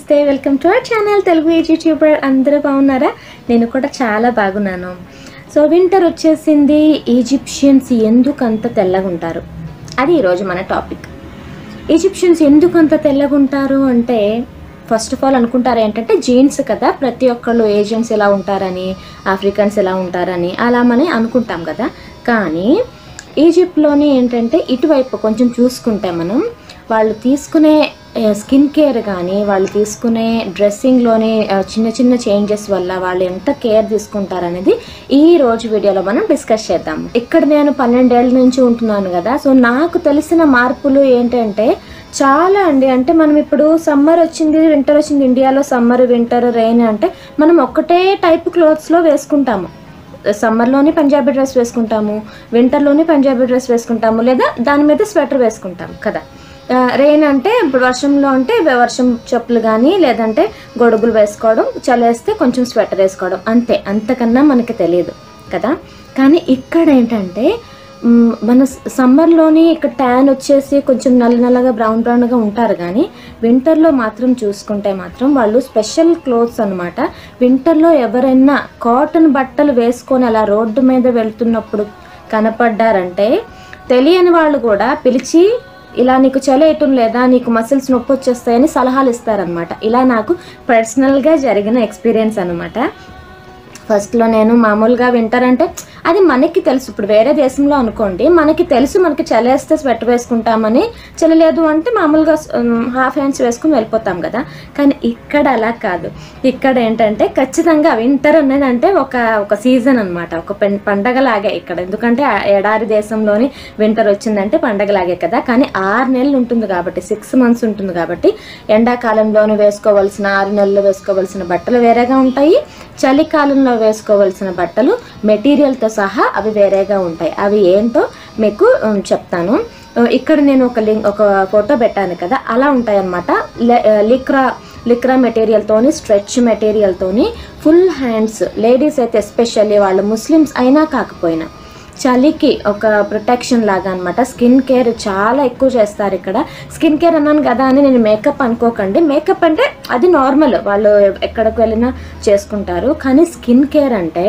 నమస్తే welcome to our channel Telugu age YouTuber అందరూ బాగున్నారా నేను కూడా చాలా బాగున్నాను సో వింటర్ వచ్చేసింది ఈజిప్షియన్స్ ఎందుకు అంత తెల్లగా ఉంటారు అది ఈరోజు మన టాపిక్ ఈజిప్షియన్స్ ఎందుకు అంత తెల్లగా ఉంటారు అంటే ఫస్ట్ ఆఫ్ ఆల్ అనుకుంటారు ఏంటంటే జీన్స్ కదా ప్రతి ఒక్కళ్ళు ఏజియన్స్ ఎలా ఉంటారని ఆఫ్రికన్స్ ఎలా ఉంటారని అలా మనం అనుకుంటాం కదా కానీ ఈజిప్ట్లోని ఏంటంటే ఇటువైపు కొంచెం చూసుకుంటే మనం వాళ్ళు తీసుకునే స్కిన్ కేర్ కానీ వాళ్ళు తీసుకునే డ్రెస్సింగ్లోని చిన్న చిన్న చేంజెస్ వల్ల వాళ్ళు ఎంత కేర్ తీసుకుంటారనేది ఈ రోజు వీడియోలో మనం డిస్కస్ చేద్దాం ఇక్కడ నేను పన్నెండేళ్ల నుంచి ఉంటున్నాను కదా సో నాకు తెలిసిన మార్పులు ఏంటంటే చాలా అండి అంటే మనం ఇప్పుడు సమ్మర్ వచ్చింది వింటర్ వచ్చింది ఇండియాలో సమ్మర్ వింటర్ రెయిన్ అంటే మనం ఒక్కటే టైప్ క్లోత్స్లో వేసుకుంటాము సమ్మర్లోని పంజాబీ డ్రెస్ వేసుకుంటాము వింటర్లోని పంజాబీ డ్రెస్ వేసుకుంటాము లేదా దాని మీద స్వెటర్ వేసుకుంటాం కదా రెయిన్ అంటే ఇప్పుడు వర్షంలో అంటే వర్షం చెప్పులు కానీ లేదంటే గొడుగులు వేసుకోవడం చలేస్తే కొంచెం స్వెటర్ వేసుకోవడం అంతే అంతకన్నా మనకి తెలియదు కదా కానీ ఇక్కడ ఏంటంటే మ్, మన సమ్మర్లోని ఇక్కడ ట్యాన్ వచ్చేసి కొంచెం నల్ల నల్లగా బ్రౌన్ బ్రౌన్గా ఉంటారు కానీ వింటర్లో మాత్రం చూసుకుంటే మాత్రం వాళ్ళు స్పెషల్ క్లోత్స్ అనమాట వింటర్లో ఎవరైనా కాటన్ బట్టలు వేసుకొని అలా రోడ్డు మీద వెళ్తున్నప్పుడు కనపడ్డారంటే తెలియని వాళ్ళు కూడా పిలిచి ఇలా నీకు చలేయటం లేదా నీకు మసిల్స్ నొప్పి వచ్చేస్తాయని సలహాలు ఇస్తారనమాట ఇలా నాకు పర్సనల్గా జరిగిన ఎక్స్పీరియన్స్ అనమాట ఫస్ట్లో నేను మామూలుగా వింటర్ అంటే అది మనకి తెలుసు ఇప్పుడు వేరే దేశంలో అనుకోండి మనకి తెలుసు మనకి చలేస్తే స్వెటర్ వేసుకుంటామని చలలేదు అంటే మామూలుగా హాఫ్ హ్యాండ్స్ వేసుకుని వెళ్ళిపోతాం కదా కానీ ఇక్కడ అలా కాదు ఇక్కడ ఏంటంటే ఖచ్చితంగా వింటర్ అనేది అంటే ఒక ఒక సీజన్ అనమాట ఒక పెన్ పండగలాగే ఇక్కడ ఎందుకంటే ఆ ఎడారి దేశంలోని వింటర్ వచ్చిందంటే పండగలాగే కదా కానీ ఆరు నెలలు ఉంటుంది కాబట్టి సిక్స్ మంత్స్ ఉంటుంది కాబట్టి ఎండాకాలంలోనే వేసుకోవాల్సిన ఆరు నెలలు వేసుకోవాల్సిన బట్టలు వేరేగా ఉంటాయి చలికాలంలో వేసుకోవాల్సిన బట్టలు మెటీరియల్తో సహా అవి వేరేగా ఉంటాయి అవి ఏంటో మీకు ఉమ్, చెప్తాను ఉ, ఇక్కడ నేను ఒక లింక్ ఒక ఫోటో పెట్టాను కదా అలా ఉంటాయి అనమాట లిక్రా లిక్రా మెటీరియల్తోని స్ట్రెచ్ మెటీరియల్తోని ఫుల్ హ్యాండ్స్ లేడీస్ అయితే ఎస్పెషల్లీ వాళ్ళు ముస్లిమ్స్ అయినా కాకపోయినా చలికి ఒక ప్రొటెక్షన్ లాగా అనమాట స్కిన్ కేర్ చాలా ఎక్కువ చేస్తారు ఇక్కడ స్కిన్ కేర్ అన్నాను కదా అని నేను మేకప్ అనుకోకండి మేకప్ అంటే అది నార్మల్ వాళ్ళు ఎక్కడికి వెళ్ళినా చేసుకుంటారు కానీ స్కిన్ కేర్ అంటే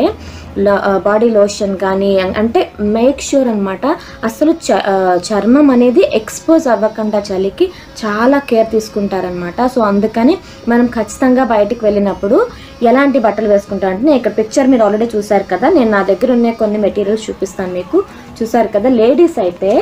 బాడీ లోషన్ కానీ అంటే మేక్ ష్యూర్ అనమాట అసలు చ- ఆ, చర్మం అనేది ఎక్స్పోజ్ అవ్వకుండా చలికి చాలా కేర్ తీసుకుంటారనమాట సో అందుకని మనం ఖచ్చితంగా బయటికి వెళ్ళినప్పుడు ఎలాంటి బట్టలు వేసుకుంటాం అంటే నేను ఇక్కడ పిక్చర్ మీరు ఆల్రెడీ చూసారు కదా నేను నా దగ్గర ఉన్న కొన్ని మెటీరియల్స్ చూపిస్తాను మీకు చూసారు కదా లేడీస్ అయితే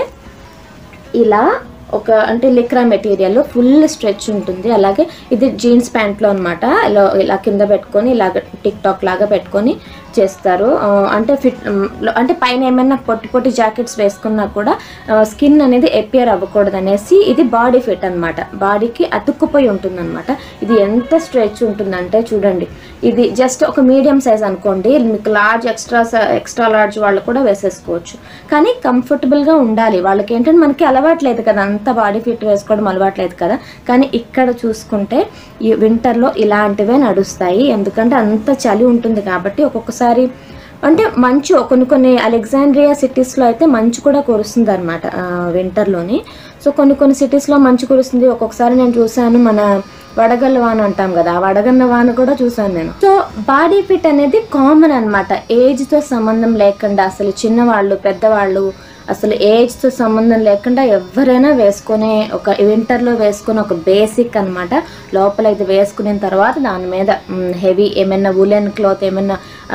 ఇలా ఒక అంటే లిక్రా మెటీరియల్ ఫుల్ స్ట్రెచ్ ఉంటుంది అలాగే ఇది జీన్స్ ప్యాంట్లో అనమాట ఇలా ఇలా కింద పెట్టుకొని ఇలాగ టిక్ టాక్ లాగా పెట్టుకొని చేస్తారు ఆ, అంటే ఫిట్ అంటే పైన ఏమైనా పొట్టి పొట్టి జాకెట్స్ వేసుకున్నా కూడా స్కిన్ అనేది ఎపియర్ అవ్వకూడదు అనేసి ఇది బాడీ ఫిట్ అనమాట బాడీకి అతుక్కుపోయి ఉంటుంది అనమాట ఇది ఎంత స్ట్రెచ్ ఉంటుందంటే చూడండి ఇది జస్ట్ ఒక మీడియం సైజ్ అనుకోండి మీకు లార్జ్ ఎక్స్ట్రా ఎక్స్ట్రా లార్జ్ వాళ్ళు కూడా వేసేసుకోవచ్చు కానీ కంఫర్టబుల్గా ఉండాలి వాళ్ళకి ఏంటంటే మనకి అలవాట్లేదు కదా అంత బాడీ ఫిట్ వేసుకోవడం అలవాట్లేదు కదా కానీ ఇక్కడ చూసుకుంటే ఈ వింటర్లో ఇలాంటివే నడుస్తాయి ఎందుకంటే అంత చలి ఉంటుంది కాబట్టి ఒక్కొక్కసారి అంటే మంచు కొన్ని కొన్ని అలెగ్జాండ్రియా సిటీస్లో అయితే మంచు కూడా కురుస్తుంది అనమాట వింటర్లోని సో కొన్ని కొన్ని సిటీస్లో మంచు కురుస్తుంది ఒక్కొక్కసారి నేను చూశాను మన వడగల్ల వాన అంటాం కదా ఆ వడగన్న వాన కూడా చూసాను నేను సో బాడీ ఫిట్ అనేది కామన్ అనమాట ఏజ్తో సంబంధం లేకుండా అసలు చిన్నవాళ్ళు పెద్దవాళ్ళు అసలు ఏజ్తో సంబంధం లేకుండా ఎవరైనా వేసుకునే ఒక వింటర్లో వేసుకునే ఒక బేసిక్ అన్నమాట లోపల ఇది వేసుకున్న తర్వాత దాని మీద హెవీ ఏమైనా ఉలెన్ క్లాత్ ఏమైనా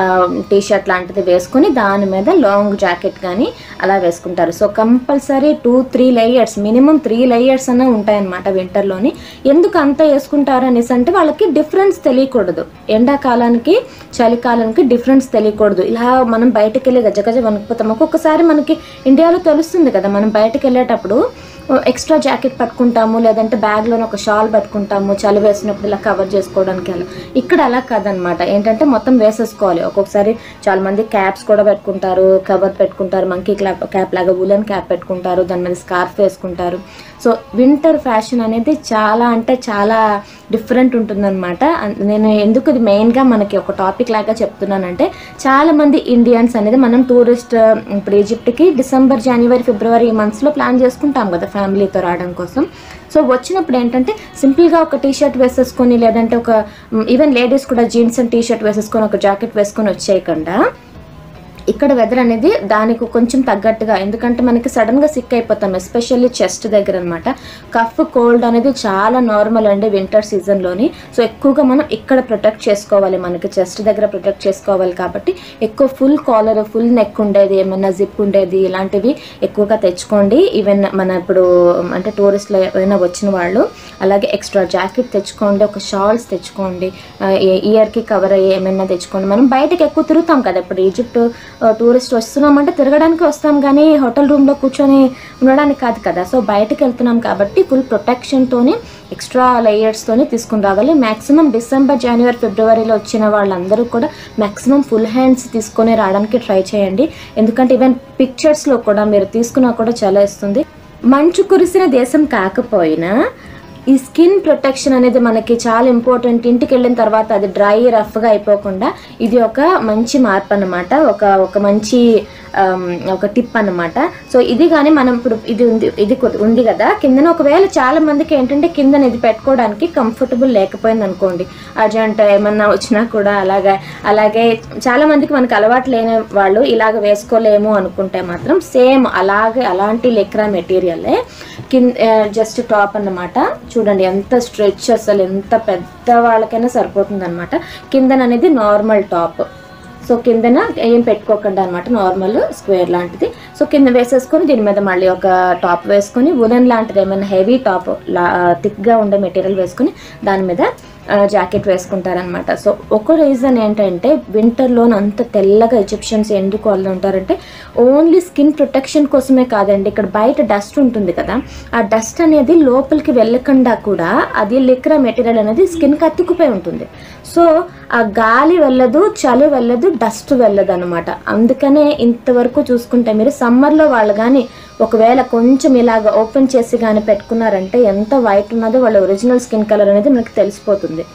టీ షర్ట్ లాంటిది వేసుకొని దాని మీద లాంగ్ జాకెట్ కానీ అలా వేసుకుంటారు so compulsory two three layers minimum three layers అనే ఉంటాయన్నమాట వింటర్లోని ఎందుకు అంత వేసుకుంటారు అనేసి అంటే వాళ్ళకి డిఫరెన్స్ తెలియకూడదు ఎండాకాలానికి చలికాలానికి డిఫరెన్స్ తెలియకూడదు ఇలా మనం బయటకు వెళ్ళి గజ గజ వణికిపోతాం ఒక్కొక్కసారి మనకి ఇండియాలో తెలుస్తుంది కదా మనం బయటకు వెళ్ళేటప్పుడు ఎక్స్ట్రా జాకెట్ పట్టుకుంటాము లేదంటే బ్యాగ్లోనే ఒక షాల్ పట్టుకుంటాము చలి వేసినప్పుడు ఇలా కవర్ చేసుకోవడానికి అలా ఇక్కడ అలా కాదనమాట ఏంటంటే మొత్తం వేసేసుకోవాలి ఒక్కొక్కసారి చాలా మంది క్యాప్స్ కూడా పెట్టుకుంటారు కవర్ పెట్టుకుంటారు మంకీ క్లాప్ క్యాప్ లాగా ఉలెన్ క్యాప్ పెట్టుకుంటారు దాని మీద స్కార్ఫ్ వేసుకుంటారు సో వింటర్ ఫ్యాషన్ అనేది చాలా అంటే చాలా డిఫరెంట్ ఉంటుందన్నమాట అన్- నేను ఎందుకు ఇది మెయిన్గా మనకి ఒక టాపిక్ లాగా చెప్తున్నానంటే చాలా మంది ఇండియన్స్ అనేది మనం టూరిస్ట్ ఇప్పుడు ఈజిప్ట్కి డిసెంబర్ జనవరి ఫిబ్రవరి ఈ మంత్స్లో ప్లాన్ చేసుకుంటాం కదా ఫ్యామిలీతో రావడం కోసం సో వచ్చినప్పుడు ఏంటంటే సింపుల్గా ఒక టీ షర్ట్ వేసేసుకొని లేదంటే ఒక ఈవెన్ లేడీస్ కూడా జీన్స్ అండ్ టీ షర్ట్ వేసేసుకొని ఒక జాకెట్ వేసుకొని వచ్చేయకుండా ఇక్కడ వెదర్ అనేది దానికి కొంచెం తగ్గట్టుగా ఎందుకంటే మనకి సడన్గా సిక్ అయిపోతాం ఎస్పెషల్లీ చెస్ట్ దగ్గర అనమాట కఫ్ కోల్డ్ అనేది చాలా నార్మల్ అండి వింటర్ సీజన్లోని సో ఎక్కువగా మనం ఇక్కడ ప్రొటెక్ట్ చేసుకోవాలి మనకి చెస్ట్ దగ్గర ప్రొటెక్ట్ చేసుకోవాలి కాబట్టి ఎక్కువ ఫుల్ కాలర్ ఫుల్ నెక్ ఉండేది ఏమైనా జిప్ ఉండేది ఇలాంటివి ఎక్కువగా తెచ్చుకోండి ఈవెన్ మన ఇప్పుడు అంటే టూరిస్టులు ఏమైనా వచ్చిన వాళ్ళు అలాగే ఎక్స్ట్రా జాకెట్ తెచ్చుకోండి ఒక షాల్స్ తెచ్చుకోండి ఇయర్కి కవర్ అయ్యి ఏమైనా తెచ్చుకోండి మనం బయటకి ఎక్కువ తిరుగుతాం కదా ఇప్పుడు ఈజిప్ట్ టూరిస్ట్ వస్తున్నామంటే తిరగడానికి వస్తాం కానీ హోటల్ రూమ్లో కూర్చొని ఉండడానికి కాదు కదా సో బయటకు వెళ్తున్నాం కాబట్టి ఫుల్ ప్రొటెక్షన్తోని ఎక్స్ట్రా లేయర్స్తోని తీసుకుని రావాలి మ్యాక్సిమం డిసెంబర్ జనవరి ఫిబ్రవరిలో వచ్చిన వాళ్ళందరూ కూడా మ్యాక్సిమం ఫుల్ హ్యాండ్స్ తీసుకొని రావడానికి ట్రై చేయండి ఎందుకంటే ఈవెన్ పిక్చర్స్లో కూడా మీరు తీసుకున్నా కూడా చాలా ఇస్తుంది మంచు కురిసిన దేశం కాకపోయినా ఈ స్కిన్ ప్రొటెక్షన్ అనేది మనకి చాలా ఇంపార్టెంట్ ఇంటికి వెళ్ళిన తర్వాత అది డ్రై రఫ్గా అయిపోకుండా ఇది ఒక మంచి మార్పు అన్నమాట ఒక ఒక మంచి ఆమ్, ఒక టిప్ అన్నమాట సో ఇది కానీ మనం ఇప్పుడు ఇది ఉంది ఇది కొ- ఉంది కదా కిందన ఒకవేళ చాలా మందికి ఏంటంటే కిందన ఇది పెట్టుకోవడానికి కంఫర్టబుల్ లేకపోయింది అనుకోండి అర్జెంట్ ఏమన్నా వచ్చినా కూడా అలాగే అలాగే చాలా మందికి మనకి అలవాటు లేని వాళ్ళు ఇలాగ వేసుకోలేము అనుకుంటే మాత్రం సేమ్ అలాగే అలాంటి లెక్రా మెటీరియలే కింద జస్ట్ టాప్ అన్నమాట చూడండి ఎంత స్ట్రెచ్ అసలు ఎంత పెద్ద వాళ్ళకైనా సరిపోతుంది అనమాట కిందన అనేది నార్మల్ టాప్ సో కిందన ఏం పెట్టుకోకుండా అనమాట నార్మల్ స్క్వేర్ లాంటిది సో కింద వేసేసుకొని దీని మీద మళ్ళీ ఒక టాప్ వేసుకొని ఉలెన్ లాంటిది ఏమైనా హెవీ టాప్ లా థిక్గా ఉండే మెటీరియల్ వేసుకొని దాని మీద జాకెట్ వేసుకుంటారనమాట సో ఒక రీజన్ ఏంటంటే వింటర్లో అంత తెల్లగా ఈజిప్షియన్స్ ఎందుకు వాళ్ళు ఉంటారంటే ఓన్లీ స్కిన్ ప్రొటెక్షన్ కోసమే కాదండి ఇక్కడ బయట డస్ట్ ఉంటుంది కదా ఆ డస్ట్ అనేది లోపలికి వెళ్ళకుండా కూడా అది లిక్రా మెటీరియల్ అనేది స్కిన్కి అతుక్కుపోయి ఉంటుంది సో ఆ గాలి వెళ్ళదు చలి వెళ్ళదు డస్ట్ వెళ్ళదు అనమాట అందుకనే ఇంతవరకు చూసుకుంటే మీరు సమ్మర్లో వాళ్ళు కానీ ఒకవేళ కొంచెం ఇలాగ ఓపెన్ చేసి కానీ పెట్టుకున్నారంటే ఎంత వైట్ ఉన్నదో వాళ్ళ ఒరిజినల్ స్కిన్ కలర్ అనేది మనకి తెలిసిపోతుంది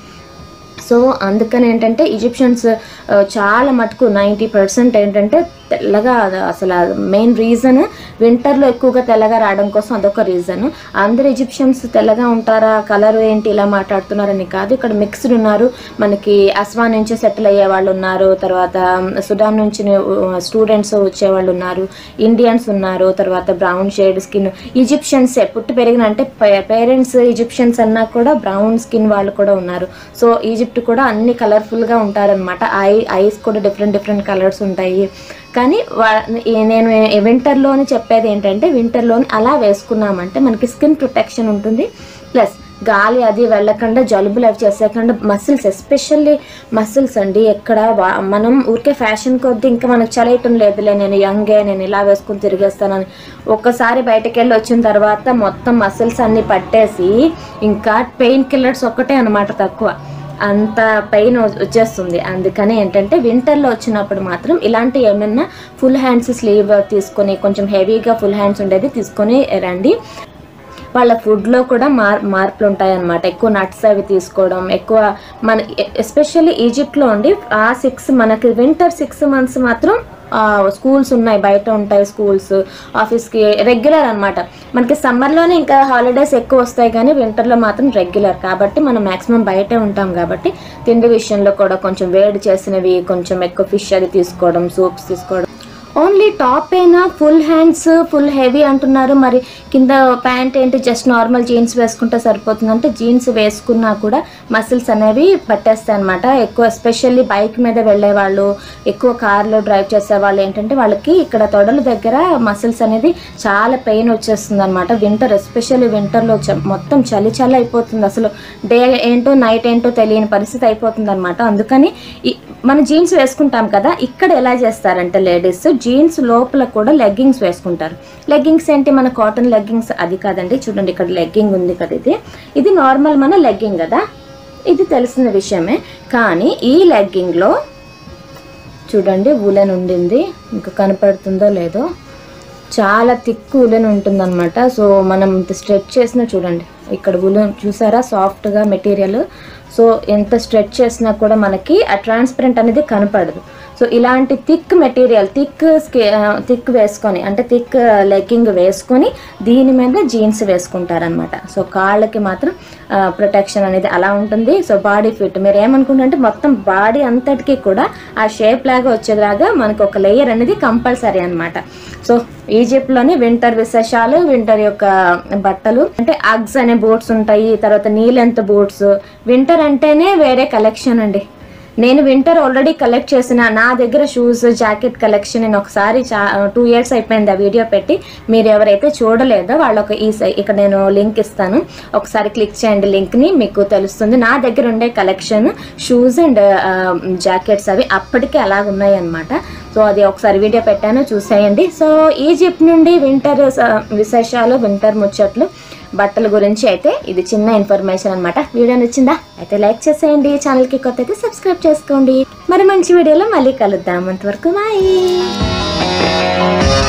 సో అందుకని ఏంటంటే ఈజిప్షియన్స్ ఆ, చాలా మటుకు నైంటీ పర్సెంట్ ఏంటంటే తెల్లగా అది అసలు మెయిన్ రీజన్ వింటర్లో ఎక్కువగా తెల్లగా రావడం కోసం అదొక రీజన్ అందరు ఈజిప్షియన్స్ తెల్లగా ఉంటారా కలర్ ఏంటి ఇలా మాట్లాడుతున్నారని కాదు ఇక్కడ మిక్స్డ్ ఉన్నారు మనకి అస్వాన్ నుంచి సెటిల్ అయ్యే వాళ్ళు ఉన్నారు తర్వాత సుడాన్ నుంచి స్టూడెంట్స్ వచ్చేవాళ్ళు ఉన్నారు ఇండియన్స్ ఉన్నారు తర్వాత బ్రౌన్ షేడ్ స్కిన్ ఈజిప్షియన్స్ పుట్టి పెరిగిన అంటే పేరెంట్స్ ఈజిప్షియన్స్ అన్నా కూడా బ్రౌన్ స్కిన్ వాళ్ళు కూడా ఉన్నారు సో ఈజిప్ట్ కూడా అన్ని కలర్ఫుల్గా ఉంటారనమాట ఐ ఐస్ కూడా డిఫరెంట్ డిఫరెంట్ కలర్స్ ఉంటాయి కానీ వా- ఈ- నేను వింటర్లోని చెప్పేది ఏంటంటే వింటర్లోని అలా వేసుకున్నామంటే మనకి స్కిన్ ప్రొటెక్షన్ ఉంటుంది ప్లస్ గాలి అది వెళ్ళకుండా జలుబులు అవి చేసేయకుండా మసిల్స్ ఎస్పెషల్లీ మసిల్స్ అండి ఎక్కడ వా- మనం ఊరికే ఫ్యాషన్ కొద్దీ ఇంకా మనకు చలేయటం లేదులే నేను యంగే నేను ఇలా వేసుకుని తిరిగేస్తానని ఒక్కసారి బయటకు వెళ్ళి వచ్చిన తర్వాత మొత్తం మసిల్స్ అన్ని పట్టేసి ఇంకా పెయిన్ కిల్లర్స్ ఒక్కటే అనమాట తక్కువ అంత పెయిన్ వచ్చేస్తుంది అందుకని ఏంటంటే వింటర్లో వచ్చినప్పుడు మాత్రం ఇలాంటి ఏమైనా ఫుల్ హ్యాండ్స్ స్లీవ్ తీసుకొని కొంచెం హెవీగా ఫుల్ హ్యాండ్స్ ఉండేది తీసుకొని రండి వాళ్ళ ఫుడ్లో కూడా మార్ మార్పులు ఉంటాయన్నమాట ఎక్కువ నట్స్ అవి తీసుకోవడం ఎక్కువ మన ఎస్పెషల్లీ ఈజిప్ట్లో ఉండి ఆ సిక్స్ మనకి వింటర్ సిక్స్ మంత్స్ మాత్రం స్కూల్స్ ఉన్నాయి బయట ఉంటాయి స్కూల్స్ ఆఫీస్కి రెగ్యులర్ అన్నమాట మనకి సమ్మర్లోనే ఇంకా హాలిడేస్ ఎక్కువ వస్తాయి కానీ వింటర్లో మాత్రం రెగ్యులర్ కాబట్టి మనం మ్యాక్సిమం బయటే ఉంటాం కాబట్టి తిండి విషయంలో కూడా కొంచెం వేడి చేసినవి కొంచెం ఎక్కువ ఫిష్ అది తీసుకోవడం సూప్స్ తీసుకోవడం ఓన్లీ టాప్ అయినా ఫుల్ హ్యాండ్స్ ఫుల్ హెవీ అంటున్నారు మరి కింద ప్యాంట్ ఏంటి జస్ట్ నార్మల్ జీన్స్ వేసుకుంటే సరిపోతుంది అంటే జీన్స్ వేసుకున్నా కూడా మసిల్స్ అనేవి పట్టేస్తాయి అనమాట ఎక్కువ ఎస్పెషల్లీ బైక్ మీద వెళ్ళే వాళ్ళు ఎక్కువ కార్లో డ్రైవ్ చేసే వాళ్ళు ఏంటంటే వాళ్ళకి ఇక్కడ తొడల దగ్గర మసిల్స్ అనేది చాలా పెయిన్ వచ్చేస్తుంది అనమాట వింటర్ ఎస్పెషల్లీ వింటర్లో మొత్తం చలి చలి అయిపోతుంది అసలు డే ఏంటో నైట్ ఏంటో తెలియని పరిస్థితి అయిపోతుంది అనమాట అందుకని ఈ మన జీన్స్ వేసుకుంటాం కదా ఇక్కడ ఎలా చేస్తారంటే లేడీస్ జీన్స్ లోపల కూడా లెగ్గింగ్స్ వేసుకుంటారు లెగ్గింగ్స్ ఏంటి మన కాటన్ లెగ్గింగ్స్ అది కాదండి చూడండి ఇక్కడ లెగ్గింగ్ ఉంది కదా ఇది ఇది నార్మల్ మన లెగ్గింగ్ కదా ఇది తెలిసిన విషయమే కానీ ఈ లెగ్గింగ్లో చూడండి ఉలెన్ ఉండింది ఇంకా కనపడుతుందో లేదో చాలా థిక్ ఉలెన్ ఉంటుందన్నమాట సో మనం ఇంత స్ట్రెచ్ చేసినా చూడండి ఇక్కడ ఉలెన్ చూసారా సాఫ్ట్గా మెటీరియల్ సో ఎంత స్ట్రెచ్ చేసినా కూడా మనకి ఆ ట్రాన్స్పరెంట్ అనేది కనపడదు సో ఇలాంటి థిక్ మెటీరియల్ థిక్ స్కే థిక్ వేసుకొని అంటే థిక్ లెగ్గింగ్ వేసుకొని దీని మీద జీన్స్ వేసుకుంటారనమాట సో కాళ్ళకి మాత్రం ప్రొటెక్షన్ అనేది అలా ఉంటుంది సో బాడీ ఫిట్ మీరు ఏమనుకుంటుంటే మొత్తం బాడీ అంతటికి కూడా ఆ షేప్ లాగా వచ్చేలాగా మనకు ఒక లేయర్ అనేది కంపల్సరీ అన్నమాట సో ఈజిప్ట్లోని వింటర్ విశేషాలు వింటర్ యొక్క బట్టలు అంటే అగ్స్ అనే బూట్స్ ఉంటాయి తర్వాత నీ లెంత్ బూట్స్ వింటర్ అంటేనే వేరే కలెక్షన్ అండి నేను వింటర్ ఆల్రెడీ కలెక్ట్ చేసిన నా దగ్గర షూస్ జాకెట్ కలెక్షన్ నేను ఒకసారి చా టూ ఇయర్స్ అయిపోయింది ఆ వీడియో పెట్టి మీరు ఎవరైతే చూడలేదో వాళ్ళొక ఈ సై- ఇక్కడ నేను లింక్ ఇస్తాను ఒకసారి క్లిక్ చేయండి లింక్ని మీకు తెలుస్తుంది నా దగ్గర ఉండే కలెక్షన్ షూస్ అండ్ జాకెట్స్ అవి అప్పటికే అలాగ ఉన్నాయి అనమాట సో అది ఒకసారి వీడియో పెట్టాను చూసేయండి సో ఈజిప్ట్ నుండి వింటర్ విశేషాలు వింటర్ ముచ్చట్లు బట్టల గురించి అయితే ఇది చిన్న ఇన్ఫర్మేషన్ అనమాట వీడియో నచ్చిందా అయితే లైక్ చేసేయండి ఛానల్కి కొత్త అయితే సబ్స్క్రైబ్ చేసుకోండి మరి మంచి వీడియోలో మళ్ళీ కలుద్దాం అంతవరకు బాయ్